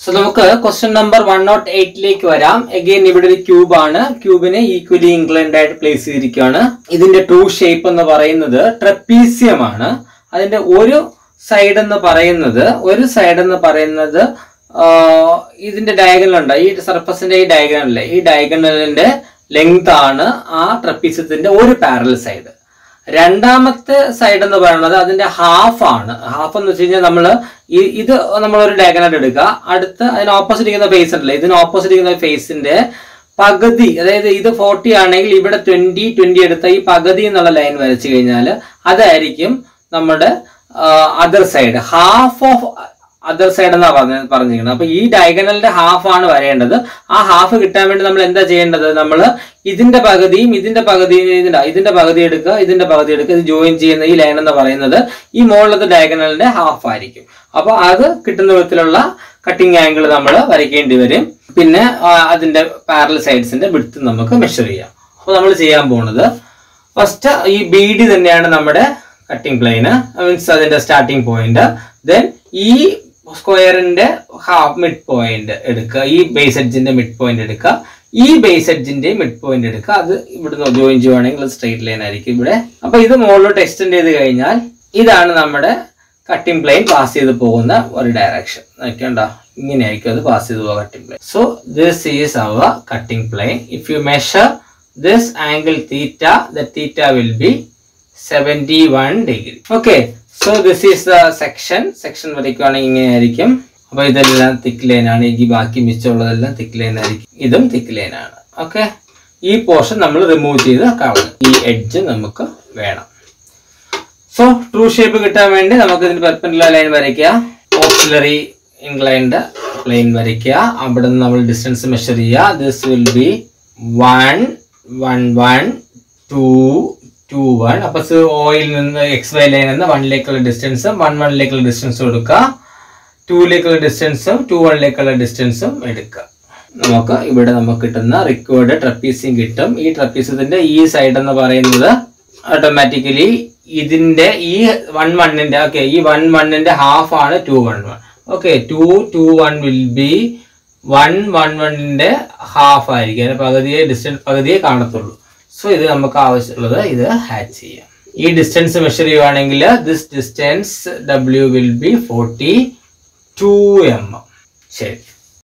so നമുക്ക് question number one nought എയ്റ്റിലേക്ക് വരാം അഗെയിൻ ഇവിടെ ഒരു ക്യൂബ് ആണ് ക്യൂബിനെ ഈക്വലി ഇൻക്ലൈൻഡ് ആയിട്ട് പ്ലേസ് ചെയ്തിരിക്കുകയാണ് ഇതിന്റെ ട്രൂ ഷേപ്പ് എന്ന് പറയുന്നത് ട്രപ്പീസിയം ആണ് അതിന്റെ ഒരു സൈഡ് എന്ന് പറയുന്നത് ഒരു സൈഡ് എന്ന് പറയുന്നത് ആ, ഇതിന്റെ ഡയഗണൽ ഉണ്ട് ഈ സർഫസിന്റെ ഈ ഡയഗണലിലെ ഈ ഡയഗണലിന്റെ ലെങ്ത് ആണ് ആ ട്രപ്പീസിയത്തിന്റെ ഒരു പാരൽ സൈഡ് രണ്ടാമത്തെ സൈഡ് എന്ന് പറയുന്നത് അതിന്റെ ഹാഫ് ആണ് ഹാഫ് എന്ന് വെച്ച് കഴിഞ്ഞാൽ നമ്മൾ ഇത് നമ്മൾ ഒരു ഡയഗണൽ എടുക്കുക അടുത്ത് അതിന് ഓപ്പോസിറ്റ് ഇരിക്കുന്ന ഫേസ് ഉണ്ടല്ലോ ഇതിന് ഓപ്പോസിറ്റ് ഇരിക്കുന്ന ഫേസിന്റെ പകുതി അതായത് ഇത് ഫോർട്ടി ആണെങ്കിൽ ഇവിടെ ട്വന്റി ട്വന്റി എടുത്ത ഈ പകുതി എന്നുള്ള ലൈൻ വരച്ചു കഴിഞ്ഞാൽ അതായിരിക്കും നമ്മുടെ other side half of other side എന്നാ പറഞ്ഞ പറഞ്ഞിരിക്കുന്നത് അപ്പൊ ഈ ഡയഗണലിന്റെ ഹാഫ് ആണ് വരേണ്ടത് ആ ഹാഫ് കിട്ടാൻ വേണ്ടി നമ്മൾ എന്താ ചെയ്യേണ്ടത് നമ്മൾ ഇതിന്റെ പകുതിയും ഇതിന്റെ പകുതിയും ഇതിന്റെ ഇതിന്റെ പകുതി എടുക്കുക ഇതിന്റെ പകുതി എടുക്കുക ഇത് ജോയിൻ ചെയ്യുന്ന ഈ ലൈൻ എന്ന് പറയുന്നത് ഈ മുകളിലത്തെ ഡയഗണലിന്റെ ഹാഫ് ആയിരിക്കും അപ്പൊ അത് കിട്ടുന്ന വിധത്തിലുള്ള കട്ടിംഗ് ആംഗിൾ നമ്മൾ വരയ്ക്കേണ്ടി വരും പിന്നെ ആ, അതിന്റെ പാരൽ സൈഡ്സിന്റെ വിടുത്ത് നമുക്ക് മെഷർ ചെയ്യാം അപ്പൊ നമ്മൾ ചെയ്യാൻ പോകുന്നത് ഫസ്റ്റ് ഈ ബി ഡി തന്നെയാണ് നമ്മുടെ കട്ടിംഗ് പ്ലെയിന് മീൻസ് അതിന്റെ സ്റ്റാർട്ടിംഗ് പോയിന്റ് ദെൻ ഈ സ്ക്വയറിന്റെ ഹാഫ് മിഡ് പോയിന്റ് എടുക്കുക ഈ ബേസ് എഡ്ജിന്റെ മിഡ് പോയിന്റ് എടുക്കുക ഈ ബേസ് എഡ്ജിന്റെ മിഡ് പോയിന്റ് എടുക്കുക അത് ഇവിടുന്ന് ജോയിൻ ചെയ്യുവാണെങ്കിൽ സ്ട്രെയിറ്റ് ലൈൻ ആയിരിക്കും ഇവിടെ അപ്പൊ ഇത് മുകളിലോട്ട് എക്സ്റ്റെൻഡ് ചെയ്ത് കഴിഞ്ഞാൽ ഇതാണ് നമ്മുടെ കട്ടിംഗ് പ്ലെയിൻ പാസ് ചെയ്ത് പോകുന്ന ഒരു ഡയറക്ഷൻ നോക്കണ്ട ഇങ്ങനെയായിരിക്കും അത് പാസ് ചെയ്ത് പോകുക cutting plane so this is our cutting plane if you measure this angle theta the theta will be 71 degree okay so this is the section section വരയ്ക്കുവാണെങ്കിൽ ഇങ്ങനെയായിരിക്കും അപ്പൊ ഇതെല്ലാം തിക്ക് ലൈൻ ആണ് ഈ ബാക്കി മിച്ചമുള്ളതെല്ലാം തിക്ക് ലൈൻ ആയിരിക്കും ഇതും തിക്ക് ലൈൻ ആണ് ഓക്കെ ഈ പോർഷൻ നമ്മൾ റിമൂവ് ചെയ്ത് കളഞ്ഞു ഈ എഡ്ജ് നമുക്ക് വേണം സോ ട്രൂ ഷേപ്പ് കിട്ടാൻ വേണ്ടി നമുക്ക് ഇതിന് പെർപെൻഡിക്കുലർ ലൈൻ വരയ്ക്കുക ഓക്സിലറി ഇൻക്ലൈൻഡ് പ്ലെയിൻ വരയ്ക്കുക അവിടെ നിന്ന് നമ്മൾ ഡിസ്റ്റൻസ് മെഷർ ചെയ്യുക this will be one one one two two one അപ്പൊ ഓയിൽ നിന്ന് എക്സ് വൈ ലൈനിൽ നിന്ന് വണ്ണിലേക്കുള്ള ഡിസ്റ്റൻസും വൺ വണ്ണിലേക്കുള്ള ഡിസ്റ്റൻസും എടുക്കുക ടൂയിലേക്കുള്ള ഡിസ്റ്റൻസും ടു വണ്ണിലേക്കുള്ള ഡിസ്റ്റൻസും എടുക്കുക നമുക്ക് ഇവിടെ നമുക്ക് കിട്ടുന്ന റിക്വേർഡ് ട്രപ്പീസിയം കിട്ടും ഈ ട്രപ്പീസിയത്തിന്റെ ഈ സൈഡ് എന്ന് പറയുന്നത് ഓട്ടോമാറ്റിക്കലി ഇതിന്റെ ഈ വൺ വണ്ണിന്റെ ഓക്കെ ഈ വൺ വണ്ണിന്റെ ഹാഫ് ആണ് two one one okay two two one will be one one വണ്ണിന്റെ ഹാഫ് ആയിരിക്കും അതിന്റെ പകുതിയെ ഡിസ്റ്റൻസ് പകുതിയെ കാണത്തുള്ളൂ സോ ഇത് നമുക്ക് ആവശ്യമുള്ളത് ഇത് ഹാച്ച് ചെയ്യാം ഈ ഡിസ്റ്റൻസ് മെഷർ ചെയ്യുവാണെങ്കിൽ this distance W will be forty two M M ശരി